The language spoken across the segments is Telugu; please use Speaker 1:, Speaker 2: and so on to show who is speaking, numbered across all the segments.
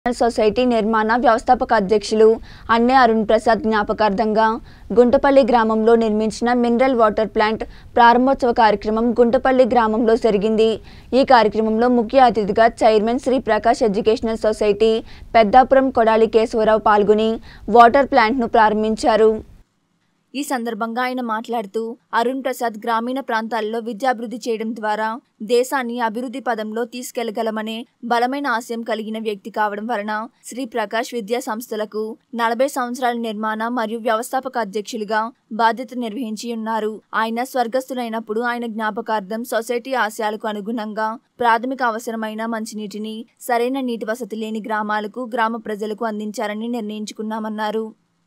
Speaker 1: సొసైటీ నిర్మాణ వ్యవస్థాపక అధ్యక్షులు అన్నే అరుణ్ ప్రసాద్ జ్ఞాపకార్థంగా గుంటపల్లి గ్రామంలో నిర్మించిన మినరల్ వాటర్ ప్లాంట్ ప్రారంభోత్సవ కార్యక్రమం గుంటపల్లి గ్రామంలో జరిగింది ఈ కార్యక్రమంలో ముఖ్య అతిథిగా chairman Shri Prakash educational society Peddapuram Kodali Keshavarao పాల్గొని వాటర్ ప్లాంట్ను ప్రారంభించారు ఈ సందర్భంగా ఆయన మాట్లాడుతూ అరుణ్ ప్రసాద్ గ్రామీణ ప్రాంతాల్లో విద్యాభివృద్ధి చేయడం ద్వారా దేశాన్ని అభివృద్ధి పదంలో తీసుకెళ్లగలమనే బలమైన ఆశయం కలిగిన వ్యక్తి కావడం వలన శ్రీ ప్రకాష్ విద్యా సంస్థలకు నలభై సంవత్సరాల నిర్మాణ మరియు వ్యవస్థాపక అధ్యక్షులుగా బాధ్యత నిర్వహించి ఉన్నారు ఆయన స్వర్గస్థులైనప్పుడు ఆయన జ్ఞాపకార్థం సొసైటీ ఆశయాలకు అనుగుణంగా ప్రాథమిక అవసరమైన మంచినీటిని సరైన నీటి వసతి లేని గ్రామాలకు గ్రామ ప్రజలకు అందించాలని నిర్ణయించుకున్నామన్నారు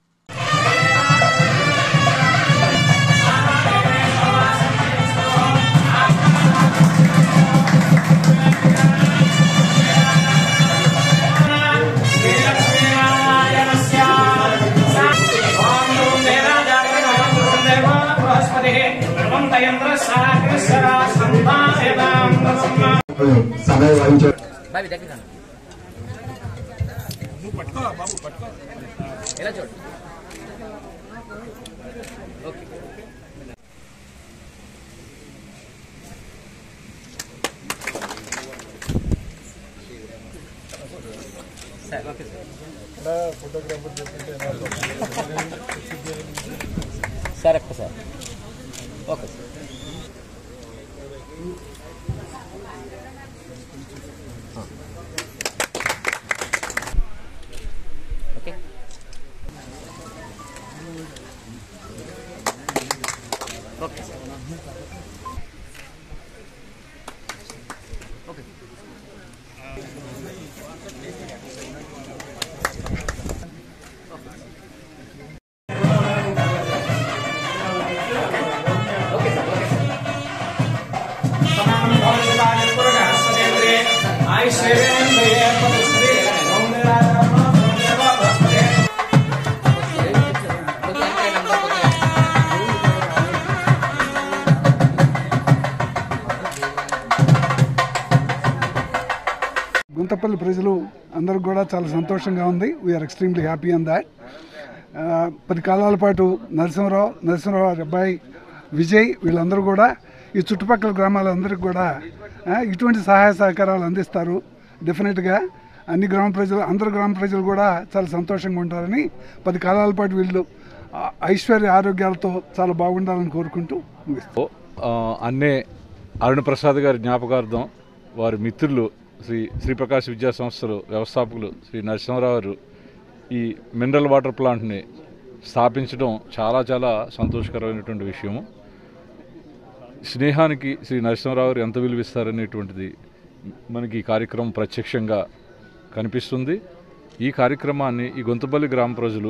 Speaker 2: సమయం వహించారు
Speaker 3: బాబీ దగ్గర రండి. ఎలా చూడు okay sir okay sir sir ఎక్క sir okay sir okay okay sir okay
Speaker 4: Gunthapalli ప్రజలు అందరికి కూడా చాలా సంతోషంగా ఉంది we're extremely happy and that పది కాలాల పాటు నరసింహరావు నరసింహరావు గారి అబ్బాయి విజయ్ వీళ్ళందరూ కూడా ఈ చుట్టుపక్కల గ్రామాలందరికీ కూడా ఆ, ఇటువంటి సహాయ సహకారాలు అందిస్తారు డెఫినెట్గా అన్ని గ్రామ ప్రజలు అందరు గ్రామ ప్రజలు కూడా చాలా సంతోషంగా ఉంటారని పది కాలాల పాటు వీళ్ళు ఆ, ఐశ్వర్య ఆరోగ్యాలతో చాలా బాగుండాలని కోరుకుంటూ ముగిస్తాను
Speaker 5: ఆ, అన్నే అరుణ్ ప్రసాద్ గారి జ్ఞాపకార్థం వారి మిత్రులు శ్రీ శ్రీప్రకాష్ విద్యా సంస్థలు వ్యవస్థాపకులు శ్రీ నరసింహరావు గారు ఈ మినరల్ వాటర్ ప్లాంట్ని స్థాపించడం చాలా చాలా సంతోషకరమైనటువంటి విషయము స్నేహానికి శ్రీ నరసింహరావు గారు ఎంత విలువిస్తారనేటువంటిది మనకి ఈ కార్యక్రమం ప్రత్యక్షంగా కనిపిస్తుంది ఈ కార్యక్రమాన్ని ఈ గొంతుపల్లి గ్రామ ప్రజలు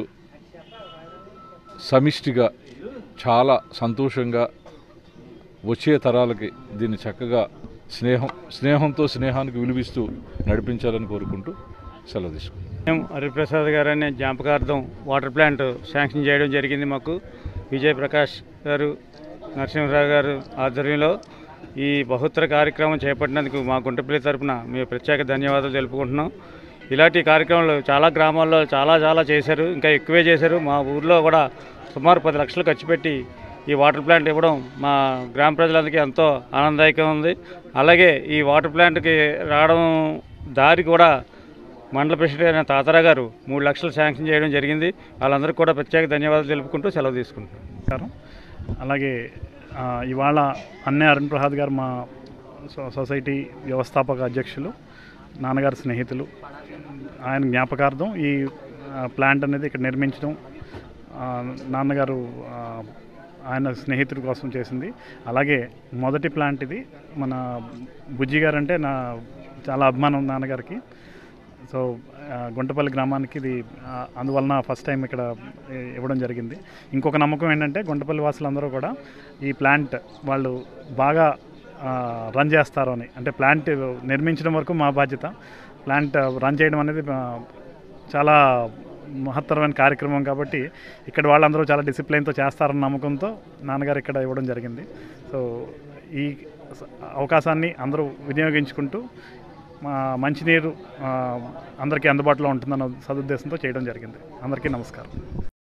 Speaker 5: సమిష్టిగా చాలా సంతోషంగా వచ్చే తరాలకి దీన్ని చక్కగా స్నేహం స్నేహంతో స్నేహానికి విలువిస్తూ నడిపించాలని కోరుకుంటూ సెలవు తీసుకుంటాం
Speaker 6: మేము హరిప్రసాద్ గారు అనే జ్ఞాపకార్థం వాటర్ ప్లాంట్ శాంక్షన్ చేయడం జరిగింది మాకు విజయ్ ప్రకాష్ గారు నరసింహరావు గారు ఆధ్వర్యంలో ఈ బహుత్తర కార్యక్రమం చేపట్టినందుకు మా గుంటపల్లి తరపున మేము ప్రత్యేక ధన్యవాదాలు తెలుపుకుంటున్నాం ఇలాంటి కార్యక్రమాలు చాలా గ్రామాల్లో చాలా చాలా చేశారు ఇంకా ఎక్కువే చేశారు మా ఊర్లో కూడా సుమారు పది లక్షలు ఖర్చు పెట్టి ఈ వాటర్ ప్లాంట్ ఇవ్వడం మా గ్రామ ప్రజలందరికీ ఎంతో ఆనందదాయకంగా ఉంది అలాగే ఈ వాటర్ ప్లాంట్కి రావడం దారి కూడా మండల ప్రెసిడెంట్ అయిన తాతారా గారు మూడు లక్షలు శాంక్షన్ చేయడం జరిగింది వాళ్ళందరికీ కూడా ప్రత్యేక ధన్యవాదాలు తెలుపుకుంటూ సెలవు తీసుకుంటున్నాను
Speaker 7: నమస్కారం అలాగే ఆ, ఇవాళ అన్నే అరుణ్ ప్రసాద్ గారు మా సొ- సొసైటీ వ్యవస్థాపక అధ్యక్షులు నాన్నగారి స్నేహితులు ఆయన జ్ఞాపకార్థం ఈ ఆ, ప్లాంట్ అనేది ఇక్కడ నిర్మించడం ఆ, నాన్నగారు ఆ, ఆయన స్నేహితుడి కోసం చేసింది అలాగే మొదటి ప్లాంట్ ఇది మన బుజ్జి గారు అంటే నా చాలా అభిమానం నాన్నగారికి సో ఆ, గుంటపల్లి గ్రామానికి ఇది ఆ, అందువలన ఫస్ట్ టైం ఇక్కడ ఇ- ఇవ్వడం జరిగింది ఇంకొక నమ్మకం ఏంటంటే గుంటపల్లి వాసులందరూ కూడా ఈ ప్లాంట్ వాళ్ళు బాగా ఆ, రన్ చేస్తారు అని అంటే ప్లాంట్ నిర్మించడం వరకు మా బాధ్యత ప్లాంట్ రన్ చేయడం అనేది ఆ, చాలా మహత్తరమైన కార్యక్రమం కాబట్టి ఇక్కడ వాళ్ళందరూ చాలా డిసిప్లిన్తో చేస్తారన్న నమ్మకంతో నాన్నగారు ఇక్కడ ఇవ్వడం జరిగింది సో ఈ స- అవకాశాన్ని అందరూ వినియోగించుకుంటూ మా మంచినీరు ఆ, అందరికీ అందుబాటులో ఉంటుందన్న సదుద్దేశంతో చేయడం జరిగింది అందరికీ నమస్కారం